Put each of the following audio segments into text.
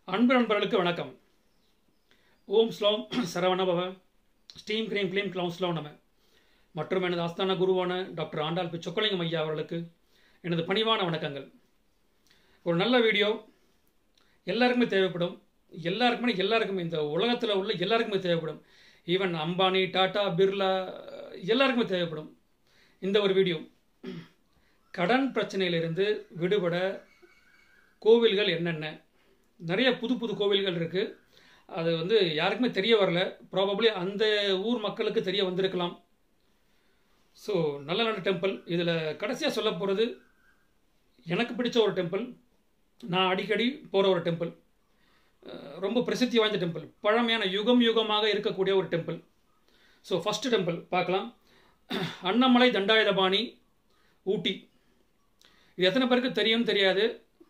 அன்பு நண்பர்களுக்கு வணக்கம் ஓம் ஸ்லோம் சரவணபவ ஸ்டீம் கிரீம் கிளீம் க்ளௌம் ஸ்லோ நம மற்றும் எனது ஆஸ்தான குருவான டாக்டர் ஆண்டாள் பி சொக்கலிங்கம் ஐயா அவர்களுக்கு எனது பணிவான வணக்கங்கள் ஒரு நல்ல வீடியோ எல்லாருக்குமே தேவைப்படும் எல்லாருக்குமே எல்லாருக்குமே இந்த உலகத்தில் உள்ள எல்லாருக்குமே தேவைப்படும் ஈவன் அம்பானி டாடா பிர்லா எல்லாருக்குமே தேவைப்படும் இந்த ஒரு வீடியோ கடன் பிரச்சனையிலிருந்து விடுபட கோவில்கள் என்னென்ன நிறைய புது புது கோவில்கள் இருக்குது அது வந்து யாருக்குமே தெரிய வரல ப்ராபப்ளி அந்த ஊர் மக்களுக்கு தெரிய வந்திருக்கலாம் ஸோ நல்ல நல்ல டெம்பிள் இதில் கடைசியாக சொல்ல போகிறது எனக்கு பிடிச்ச ஒரு டெம்பிள் நான் அடிக்கடி போகிற ஒரு டெம்பிள் ரொம்ப பிரசித்தி வாய்ந்த டெம்பிள் பழமையான யுகம் யுகமாக இருக்கக்கூடிய ஒரு டெம்பிள் ஸோ ஃபஸ்ட்டு டெம்பிள் பார்க்கலாம் அன்னமலை தண்டாயுதபாணி ஊட்டி இது எத்தனை பேருக்கு தெரியும் தெரியாது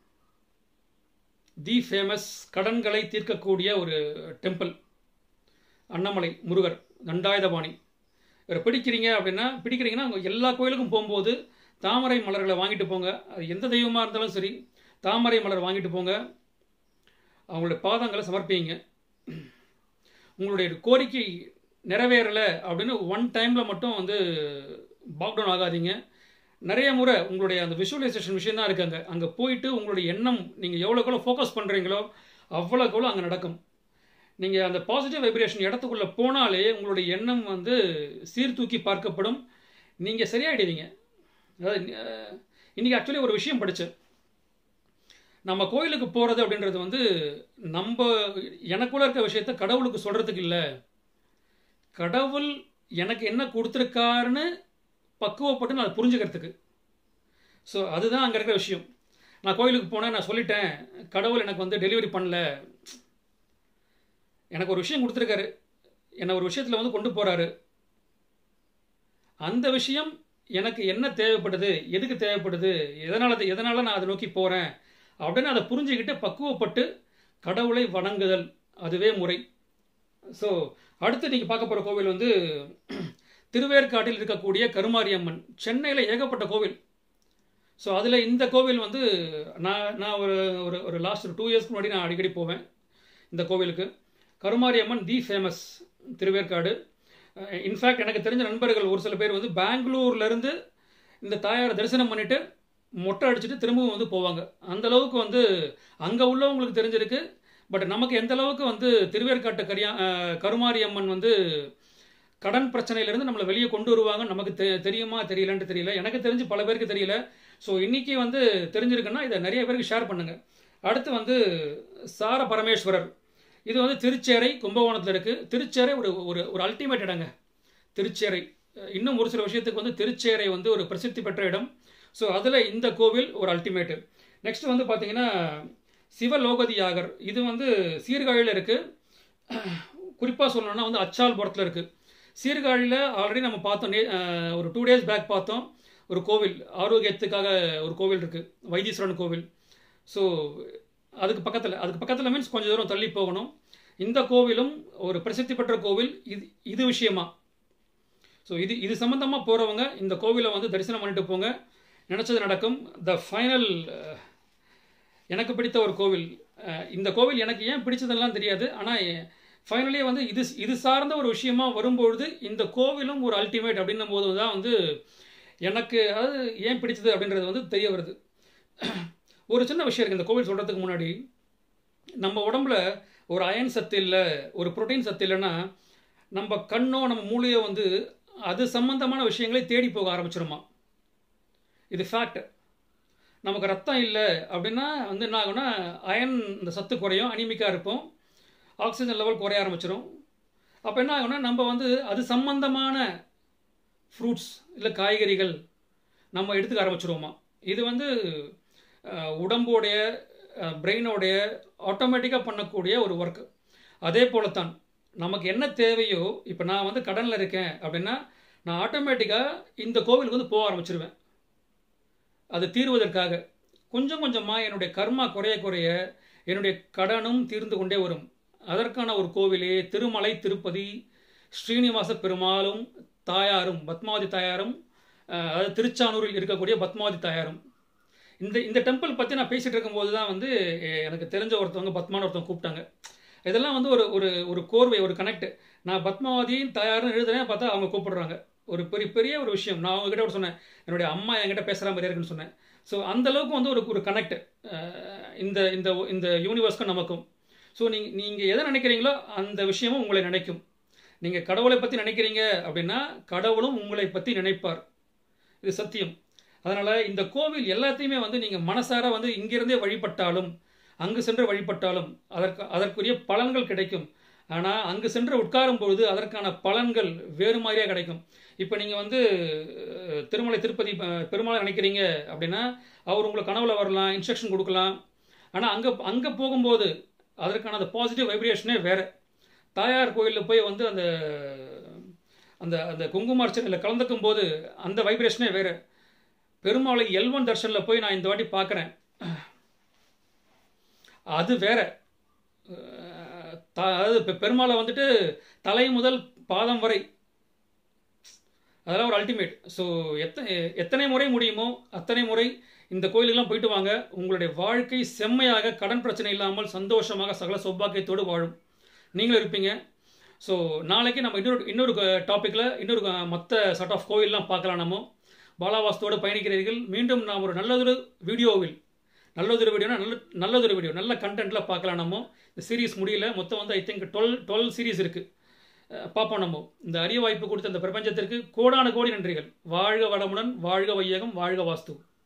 தி ஃபேமஸ் கடன்களை தீர்க்கக்கூடிய ஒரு டெம்பிள் அன்னமலை முருகர் தண்டாயுதபாணி இவரை பிடிக்கிறீங்க அப்படின்னா பிடிக்கிறீங்கன்னா அவங்க எல்லா கோயிலுக்கும் போகும்போது தாமரை மலர்களை வாங்கிட்டு போங்க அது எந்த தெய்வமாக இருந்தாலும் சரி தாமரை மலர் வாங்கிட்டு போங்க அவங்களுடைய பாதங்களை சமர்ப்பிங்க உங்களுடைய கோரிக்கை நிறைவேறலை அப்படின்னு ஒன் டைமில் மட்டும் வந்து பாக்டவுன் ஆகாதீங்க நிறைய முறை உங்களுடைய அந்த விஷுவலைசேஷன் விஷயம் தான் இருக்காங்க அங்கே போயிட்டு உங்களுடைய எண்ணம் நீங்கள் எவ்வளோக்கு எவ்வளோ ஃபோக்கஸ் பண்ணுறீங்களோ அவ்வளோக்கு எவ்வளோ அங்கே நடக்கும் நீங்கள் அந்த பாசிட்டிவ் வைப்ரேஷன் இடத்துக்குள்ளே போனாலே உங்களுடைய எண்ணம் வந்து சீர்தூக்கி பார்க்கப்படும் நீங்கள் சரியாயிடுவீங்க அதாவது இன்றைக்கி ஆக்சுவலி ஒரு விஷயம் படித்தேன் நம்ம கோயிலுக்கு போகிறது அப்படின்றது வந்து நம்ம எனக்குள்ள இருக்க விஷயத்த கடவுளுக்கு சொல்கிறதுக்கு இல்லை கடவுள் எனக்கு என்ன கொடுத்துருக்காருன்னு பக்குவப்பட்டு நான் அதை புரிஞ்சுக்கிறதுக்கு ஸோ அதுதான் அங்கே இருக்கிற விஷயம் நான் கோயிலுக்கு போனேன் நான் சொல்லிட்டேன் கடவுள் எனக்கு வந்து டெலிவரி பண்ணல எனக்கு ஒரு விஷயம் கொடுத்துருக்காரு என்னை ஒரு விஷயத்தில் வந்து கொண்டு போகிறாரு அந்த விஷயம் எனக்கு என்ன தேவைப்படுது எதுக்கு தேவைப்படுது எதனால் எதனால் நான் அதை நோக்கி போகிறேன் அப்படின்னு அதை புரிஞ்சுக்கிட்டு பக்குவப்பட்டு கடவுளை வணங்குதல் அதுவே முறை ஸோ அடுத்து நீங்கள் பார்க்க போகிற கோவில் வந்து திருவேற்காட்டில் இருக்கக்கூடிய கருமாரியம்மன் சென்னையில் ஏகப்பட்ட கோவில் ஸோ அதில் இந்த கோவில் வந்து நான் நான் ஒரு ஒரு ஒரு லாஸ்ட் ஒரு டூ இயர்ஸ்க்கு முன்னாடி நான் அடிக்கடி போவேன் இந்த கோவிலுக்கு Karumariamman the famous Thiruverkadu in fact எனக்கு தெரிஞ்ச நண்பர்கள் ஒரு சில பேர் வந்து பெங்களூர்லேருந்து இந்த தாயாரை தரிசனம் பண்ணிவிட்டு மொட்டை அடிச்சுட்டு திரும்பவும் வந்து போவாங்க அந்த அளவுக்கு வந்து அங்கே உள்ளவங்களுக்கு தெரிஞ்சிருக்கு பட் நமக்கு எந்த அளவுக்கு வந்து திருவேற்காட்டு கரியா கருமாரி அம்மன் வந்து கடன் பிரச்சனையிலேருந்து நம்மளை வெளியே கொண்டு வருவாங்க நமக்கு தெ தெரியுமா தெரியலன்ட்டு தெரியல எனக்கு தெரிஞ்சு பல பேருக்கு தெரியல ஸோ இன்றைக்கி வந்து தெரிஞ்சிருக்குன்னா இதை நிறைய பேருக்கு ஷேர் பண்ணுங்கள் அடுத்து வந்து சார பரமேஸ்வரர் இது வந்து திருச்சேரை கும்பகோணத்தில் இருக்குது திருச்சேரை ஒரு ஒரு ஒரு அல்டிமேட் இடங்க திருச்சேரை இன்னும் ஒரு சில விஷயத்துக்கு வந்து திருச்சேரை வந்து ஒரு பிரசித்தி பெற்ற இடம் ஸோ அதில் இந்த கோவில் ஒரு அல்டிமேட்டு நெக்ஸ்ட் வந்து பார்த்தீங்கன்னா சிவலோகதி யாகர் இது வந்து சீர்காழியில் இருக்குது குறிப்பாக சொல்லணும்னா வந்து அச்சால்புரத்தில் இருக்குது சீர்காழியில் ஆல்ரெடி நம்ம பார்த்தோம் ஒரு டூ டேஸ் பேக் பார்த்தோம் ஒரு கோவில் ஆரோக்கியத்துக்காக ஒரு கோவில் இருக்குது வைத்தீஸ்வரன் கோவில் ஸோ அதுக்கு பக்கத்தில் அதுக்கு பக்கத்தில் மீன்ஸ் கொஞ்சம் தூரம் தள்ளி போகணும் இந்த கோவிலும் ஒரு பிரசித்தி பெற்ற கோவில் இது இது விஷயமா ஸோ இது இது சம்மந்தமாக போகிறவங்க இந்த கோவிலை வந்து தரிசனம் பண்ணிட்டு போங்க நினச்சது நடக்கும் த ஃபைனல் எனக்கு பிடித்த ஒரு கோவில் இந்த கோவில் எனக்கு ஏன் பிடிச்சதெல்லாம் தெரியாது ஆனால் ஃபைனலி வந்து இது இது சார்ந்த ஒரு விஷயமா வரும்பொழுது இந்த கோவிலும் ஒரு அல்டிமேட் அப்படின்னும் போது தான் வந்து எனக்கு அதாவது ஏன் பிடிச்சது அப்படின்றது வந்து தெரிய வருது ஒரு சின்ன விஷயம் இருக்குது இந்த கோவில் சொல்கிறதுக்கு முன்னாடி நம்ம உடம்புல ஒரு அயன் சத்து இல்லை ஒரு ப்ரோட்டீன் சத்து இல்லைன்னா நம்ம கண்ணோ நம்ம மூளையோ வந்து அது சம்பந்தமான விஷயங்களை தேடி போக ஆரம்பிச்சிருமா இது ஃபேக்ட் நமக்கு ரத்தம் இல்லை அப்படின்னா வந்து என்ன ஆகும்னா அயன் இந்த சத்து குறையும் அனிமிக்காக இருப்போம் ஆக்சிஜன் லெவல் குறைய ஆரம்பிச்சிடும் அப்போ என்ன ஆகும்னா நம்ம வந்து அது சம்பந்தமான ஃப்ரூட்ஸ் இல்லை காய்கறிகள் நம்ம எடுத்துக்க ஆரம்பிச்சிருவோமா இது வந்து உடம்போடைய பிரெயினோடைய ஆட்டோமேட்டிக்காக பண்ணக்கூடிய ஒரு ஒர்க்கு அதே போல தான் நமக்கு என்ன தேவையோ இப்போ நான் வந்து கடனில் இருக்கேன் அப்படின்னா நான் ஆட்டோமேட்டிக்காக இந்த கோவிலுக்கு வந்து போக ஆரம்பிச்சிருவேன் அது தீர்வதற்காக கொஞ்சம் கொஞ்சமாக என்னுடைய கர்மா குறைய குறைய என்னுடைய கடனும் தீர்ந்து கொண்டே வரும் அதற்கான ஒரு கோவிலே திருமலை திருப்பதி ஸ்ரீனிவாச பெருமாளும் தாயாரும் பத்மாவதி தாயாரும் அதாவது திருச்சானூரில் இருக்கக்கூடிய பத்மாவதி தாயாரும் இந்த இந்த டெம்பிள் பற்றி நான் பேசிகிட்டு இருக்கும்போது தான் வந்து எ- எனக்கு தெரிஞ்ச ஒருத்தவங்க பத்மான ஒருத்தவங்க கூப்பிட்டாங்க இதெல்லாம் வந்து ஒரு ஒரு ஒரு கோர்வை ஒரு கனெக்ட் நான் பத்மாவதியின் தயார்னு எழுதுறேன் பார்த்தா அவங்க கூப்பிடுறாங்க ஒரு பெரிய பெரிய ஒரு விஷயம் நான் அவங்ககிட்ட ஒரு சொன்னேன் என்னுடைய அம்மா என்கிட்ட பேசுகிற மாதிரி இருக்குன்னு சொன்னேன் ஸோ அந்த அளவுக்கு வந்து ஒரு ஒரு கனெக்ட் இந்த இந்த இந்த யூனிவர்ஸ்க்கும் நமக்கும் ஸோ நீங்கள் நீங்கள் எதை நினைக்கிறீங்களோ அந்த விஷயமும் உங்களை நினைக்கும் நீங்கள் கடவுளை பற்றி நினைக்கிறீங்க அப்படின்னா கடவுளும் உங்களை பற்றி நினைப்பார் இது சத்தியம் அதனால் இந்த கோவில் எல்லாத்தையுமே வந்து நீங்கள் மனசார வந்து இங்கிருந்தே வழிபட்டாலும் அங்கு சென்று வழிபட்டாலும் அதற்கு அதற்குரிய பலன்கள் கிடைக்கும் ஆனால் அங்கு சென்று உட்காரும் பொழுது அதற்கான பலன்கள் வேறு மாதிரியாக கிடைக்கும் இப்போ நீங்கள் வந்து அஹ், திருமலை திருப்பதி அஹ், பெருமாளை நினைக்கிறீங்க அப்படின்னா அவர் உங்களுக்கு கனவுல வரலாம் இன்ஸ்ட்ரக்ஷன் கொடுக்கலாம் ஆனால் அங்கே அங்கே போகும்போது அதற்கான அந்த பாசிட்டிவ் வைப்ரேஷனே வேறு தாயார் கோயிலில் போய் வந்து அந்த அந்த அந்த குங்குமார்ச்சனையில் கலந்துக்கும் போது அந்த வைப்ரேஷனே வேறு பெருமாளை எல்வன் தர்ஷனில் போய் நான் இந்த வாட்டி பார்க்குறேன் அது வேற அஹ் த- அதாவது பெ- பெருமாளை வந்துட்டு தலை முதல் பாதம் வரை அதெல்லாம் ஒரு அல்டிமேட் ஸோ எத்தனை எத்தனை முறை முடியுமோ அத்தனை முறை இந்த கோயிலுக்கெல்லாம் போயிட்டு வாங்க உங்களுடைய வாழ்க்கை செம்மையாக கடன் பிரச்சனை இல்லாமல் சந்தோஷமாக சகல சௌபாக்கியத்தோடு வாழும் நீங்களும் இருப்பீங்க ஸோ நாளைக்கு நம்ம இன்னொரு இன்னொரு டாப்பிக்கில் இன்னொரு மற்ற சட் ஆஃப் கோயிலெலாம் பார்க்கலாம் நம்ம பாலாவாஸ்தோடு பயணிக்கிறீர்கள் மீண்டும் நாம் ஒரு நல்லதொரு வீடியோவில் நல்லதொரு வீடியோனா நல்ல நல்லதொரு வீடியோ நல்ல கண்டென்ட்டில் பார்க்கலாம் நம்ம இந்த சீரிஸ் முடியல மொத்தம் வந்து I think twelve twelve series இருக்குது பார்ப்போம் நம்ம இந்த அரிய வாய்ப்பு கொடுத்த இந்த பிரபஞ்சத்திற்கு கோடான கோடி நன்றிகள் வாழ்க வளமுடன் வாழ்க வையகம் வாழ்க வாஸ்து